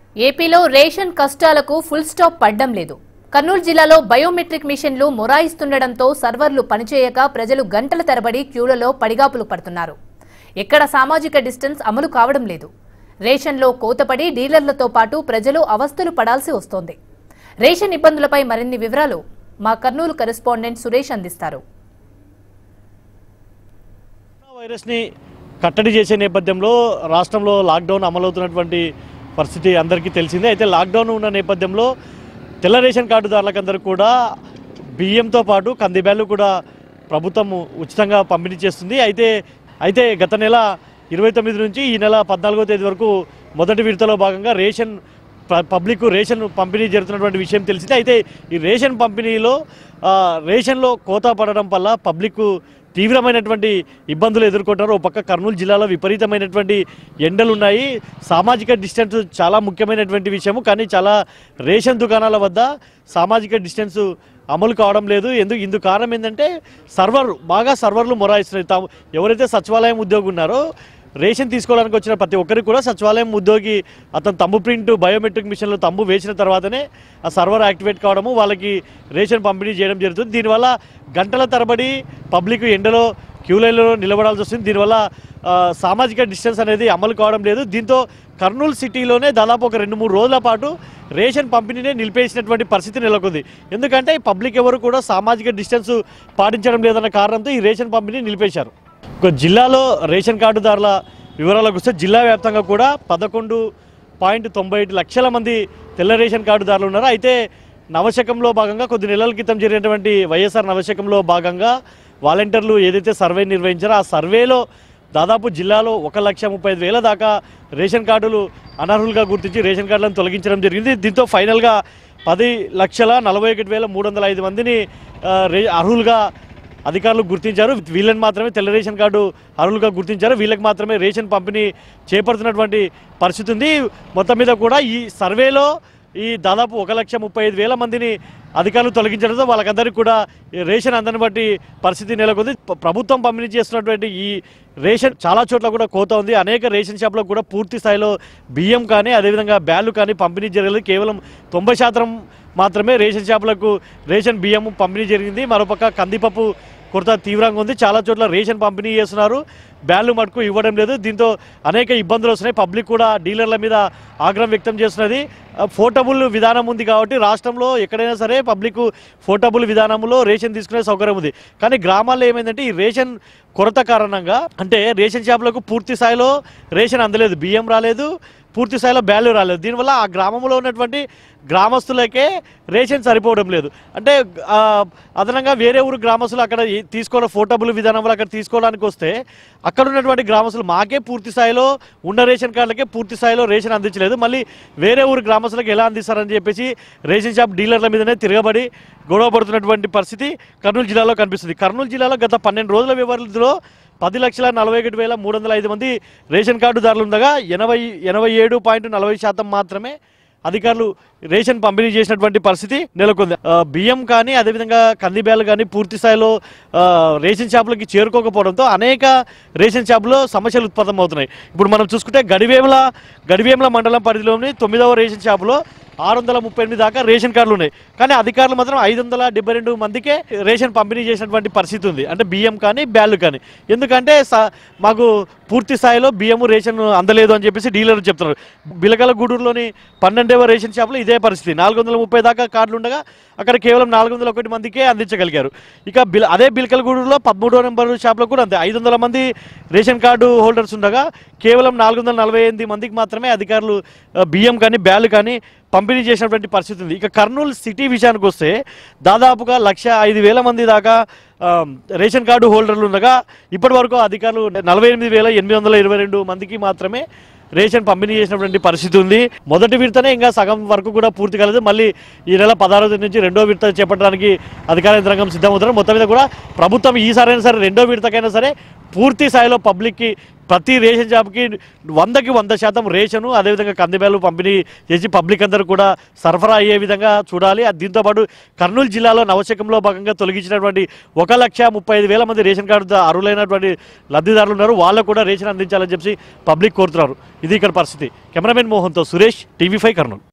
ఏపీలో రేషన్ కష్టాలకు full stop పడ్డం లేదు కర్నూలు జిల్లాలో బయోమెట్రిక్ మిషన్లు మొరాయిస్తుండటంతో సర్వర్లు పనిచేయక ప్రజలు గంటల తరబడి క్యూలలో పడిగాపులు పడుతున్నారు ఎక్కడ సామాజిక డిస్టెన్స్ అమలు కావడం లేదు రేషన్లో కోతపడి డీలర్లతో పాటు ప్రజలు అవస్థలు పడాల్సి వస్తోంది రేషన్ ఇబ్బందులపై మరిన్ని వివరాలు మా కర్నూలు కరెస్పాండెంట్ సురేష్ అందిస్తారు కరోనా వైరస్ని కట్టడి చేసే నేపథ్యంలో రాష్ట్రంలో లాక్డౌన్ అమలవుతున్నటువంటి పరిస్థితి అందరికీ తెలిసిందే అయితే లాక్డౌన్ ఉన్న నేపథ్యంలో తెల్ల రేషన్ కార్డుదారులకందరూ కూడా బియ్యంతో పాటు కందిబ్యాలు కూడా ప్రభుత్వం ఉచితంగా పంపిణీ చేస్తుంది అయితే అయితే గత నెల ఇరవై తొమ్మిది నుంచి ఈ నెల పద్నాలుగో తేదీ వరకు మొదటి విడతలో భాగంగా రేషన్ ప- పబ్లిక్ రేషన్ పంపిణీ జరుగుతున్నటువంటి విషయం తెలిసిందే అయితే ఈ రేషన్ పంపిణీలో ఆ, రేషన్లో కోత పడడం వల్ల పబ్లిక్ తీవ్రమైనటువంటి ఇబ్బందులు ఎదుర్కొంటారు ఒక పక్క కర్నూలు జిల్లాలో విపరీతమైనటువంటి ఎండలు ఉన్నాయి సామాజిక డిస్టెన్స్ చాలా ముఖ్యమైనటువంటి విషయము కానీ చాలా రేషన్ దుకాణాల వద్ద సామాజిక డిస్టెన్స్ అమలు కావడం లేదు ఎందుకు ఇందుకు కారణం ఏంటంటే సర్వర్ బాగా సర్వర్లు మొరాయిస్తున్నాయి తాము ఎవరైతే సచివాలయం ఉద్యోగి ఉన్నారో రేషన్ తీసుకోవడానికి వచ్చిన ప్రతి ఒక్కరికి కూడా సచివాలయం ఉద్యోగి అతను తమ్ము ప్రింట్ బయోమెట్రిక్ మిషన్లో తమ్ము వేసిన తర్వాతనే ఆ సర్వర్ యాక్టివేట్ కావడము వాళ్ళకి రేషన్ పంపిణీ చేయడం జరుగుతుంది దీనివల్ల గంటల తరబడి పబ్లిక్ ఎండలో క్యూ లైన్లో నిలబడాల్సి వస్తుంది దీనివల్ల ఆ, సామాజిక డిస్టెన్స్ అనేది అమలు కావడం లేదు దీంతో కర్నూలు సిటీలోనే దాదాపు ఒక రెండు మూడు రోజుల పాటు రేషన్ పంపిణీనే నిలిపేసినటువంటి పరిస్థితి నెలకొంది ఎందుకంటే పబ్లిక్ ఎవరు కూడా సామాజిక డిస్టెన్స్ పాటించడం లేదన్న కారణంతో ఈ రేషన్ పంపిణీ నిలిపేశారు ఒక జిల్లాలో రేషన్ కార్డుదారుల వివరాలకు వస్తే జిల్లా వ్యాప్తంగా కూడా పదకొండు పాయింట్ తొంభై ఐదు లక్షల మంది తెల్ల రేషన్ కార్డుదారులు ఉన్నారు అయితే నవశకంలో భాగంగా కొద్ది నెలల క్రితం జరిగినటువంటి వైఎస్ఆర్ నవశకంలో భాగంగా వాలంటీర్లు ఏదైతే సర్వే నిర్వహించారో ఆ సర్వేలో దాదాపు జిల్లాలో ఒక లక్ష ముప్పై ఐదు వేల దాకా రేషన్ కార్డులు అనర్హులుగా గుర్తించి రేషన్ కార్డులను తొలగించడం జరిగింది దీంతో ఫైనల్గా పది లక్షల నలభై ఒకటి వేల మూడు వందల ఐదు మందిని ఆ, రే అర్హులుగా అధికారులు గుర్తించారు వీళ్ళని మాత్రమే తెల్ల రేషన్ కార్డు అర్హులుగా గుర్తించారు వీళ్ళకి మాత్రమే రేషన్ పంపిణీ చేపడుతున్నటువంటి పరిస్థితి ఉంది మొత్తం మీద కూడా ఈ సర్వేలో ఈ దాదాపు ఒక లక్ష ముప్పై ఐదు వేల మందిని అధికారులు తొలగించడంతో వాళ్ళకందరికీ కూడా ఈ రేషన్ అందని బట్టి పరిస్థితి నెలకొంది ప- ప్రభుత్వం పంపిణీ చేస్తున్నటువంటి ఈ రేషన్ చాలా చోట్ల కూడా కోత ఉంది అనేక రేషన్ షాపులకు కూడా పూర్తి స్థాయిలో బియ్యం కానీ అదేవిధంగా బ్యాలు కానీ పంపిణీ జరగలేదు కేవలం తొంభై శాతం మాత్రమే రేషన్ షాపులకు రేషన్ బియ్యం పంపిణీ జరిగింది మరోపక్క కందిపప్పు కొరత తీవ్రంగా ఉంది చాలా చోట్ల రేషన్ పంపిణీ చేస్తున్నారు బ్యాన్లు మటుకు ఇవ్వడం లేదు దీంతో అనేక ఇబ్బందులు వస్తున్నాయి పబ్లిక్ కూడా డీలర్ల మీద ఆగ్రహం వ్యక్తం చేస్తున్నది ఆ, పోర్టబుల్ విధానం ఉంది కాబట్టి రాష్ట్రంలో ఎక్కడైనా సరే పబ్లిక్ పోర్టబుల్ విధానంలో రేషన్ తీసుకునే సౌకర్యం ఉంది కానీ గ్రామాల్లో ఏమైందంటే ఈ రేషన్ కొరత కారణంగా అంటే రేషన్ షాపులకు పూర్తి స్థాయిలో రేషన్ అందలేదు బియ్యం రాలేదు పూర్తి స్థాయిలో బ్యాలు రాలేదు దీనివల్ల ఆ గ్రామంలో ఉన్నటువంటి గ్రామస్తులకే రేషన్ సరిపోవడం లేదు అంటే ఆ, అదనంగా వేరే ఊరు గ్రామస్తులు అక్కడ ఈ- తీసుకోవడం ఫోటబుల్ విధానం వల్ల అక్కడ తీసుకోవడానికి వస్తే అక్కడ ఉన్నటువంటి గ్రామస్తులు మాకే పూర్తి స్థాయిలో ఉన్న రేషన్ కార్డులకే పూర్తి స్థాయిలో రేషన్ అందించలేదు మళ్ళీ వేరే ఊరు గ్రామస్తులకు ఎలా అందిస్తారని చెప్పేసి రేషన్ షాప్ డీలర్ల మీదనే తిరగబడి గొడవ పడుతున్నటువంటి పరిస్థితి కర్నూలు జిల్లాలో కనిపిస్తుంది కర్నూలు జిల్లాలో గత పన్నెండు రోజుల వ్యవధిలో పది లక్షల నలభై ఒకటి వేల మూడు వందల ఐదు మంది రేషన్ కార్డుదారులు ఉండగా ఎనభై ఎనభై ఏడు పాయింట్ నలభై శాతం మాత్రమే అధికారులు రేషన్ పంపిణీ చేసినటువంటి పరిస్థితి నెలకొంది ఆ, బియ్యం కానీ అదేవిధంగా కందిబ్యాలు కానీ పూర్తి స్థాయిలో ఆ, రేషన్ షాపులకి చేరుకోకపోవడంతో అనేక రేషన్ షాపులో సమస్యలు ఉత్పన్నం అవుతున్నాయి ఇప్పుడు మనం చూసుకుంటే గడివేముల గడివేముల మండలం పరిధిలోని తొమ్మిదవ రేషన్ షాపులో ఆరు వందల ముప్పై ఎనిమిది దాకా రేషన్ కార్డులు ఉన్నాయి కానీ అధికారులు మాత్రం ఐదు వందల డెబ్బై రెండు మందికే రేషన్ పంపిణీ చేసినటువంటి పరిస్థితి ఉంది అంటే బియ్యం కానీ బ్యాళ్ళు కానీ ఎందుకంటే స- మాకు పూర్తి స్థాయిలో బియ్యము రేషన్ అందలేదు అని చెప్పేసి డీలర్లు చెప్తున్నారు బిలకల గూడూరులోని పన్నెండవ రేషన్ షాపులో ఇదే పరిస్థితి నాలుగు వందల ముప్పై దాకా కార్డులు ఉండగా అక్కడ కేవలం నాలుగు వందల ఒకటి మందికే అందించగలిగారు ఇక బిల్ అదే బిలకల గూడూరులో పదమూడో నెంబర్ షాప్లో కూడా అంతే ఐదు వందల మంది రేషన్ కార్డు హోల్డర్స్ ఉండగా కేవలం నాలుగు వందల నలభై ఎనిమిది మందికి మాత్రమే అధికారులు ఆ, బియ్యం కానీ బ్యాళ్ళు కానీ పంపిణీ చేసినటువంటి పరిస్థితి ఉంది ఇక కర్నూలు సిటీ విషయానికి వస్తే దాదాపుగా లక్ష ఐదు వేల మంది దాకా ఆ, రేషన్ కార్డు హోల్డర్లు ఉండగా ఇప్పటి వరకు అధికారులు నలభై ఎనిమిది వేల ఎనిమిది వందల ఇరవై రెండు మందికి మాత్రమే రేషన్ పంపిణీ చేసినటువంటి పరిస్థితి ఉంది మొదటి విడతనే ఇంకా సగం వరకు కూడా పూర్తి కాలేదు మళ్ళీ ఈ నెల పదహారో తేదీ నుంచి రెండో విడత చేపట్టడానికి అధికార యంత్రాంగం సిద్ధమవుతున్నారు మొత్తం మీద కూడా ప్రభుత్వం ఈసారైనా సరే రెండో విడతకైనా సరే పూర్తి స్థాయిలో పబ్లిక్కి ప్రతి రేషన్ షాప్కి వందకి వంద శాతం రేషను అదేవిధంగా కందిబేలు పంపిణీ చేసి పబ్లిక్ అందరూ కూడా సరఫరా అయ్యే విధంగా చూడాలి అది దీంతోపాటు కర్నూలు జిల్లాలో నవశకంలో భాగంగా తొలగించినటువంటి ఒక లక్ష ముప్పై ఐదు వేల మంది రేషన్ కార్డు దా- అర్హులైనటువంటి లబ్ధిదారులు ఉన్నారు వాళ్ళకు కూడా రేషన్ అందించాలని చెప్పి పబ్లిక్ కోరుతున్నారు ఇది ఇక్కడ పరిస్థితి కెమెరామెన్ మోహన్తో సురేష్ టీవీ ఫైవ్ కర్నూలు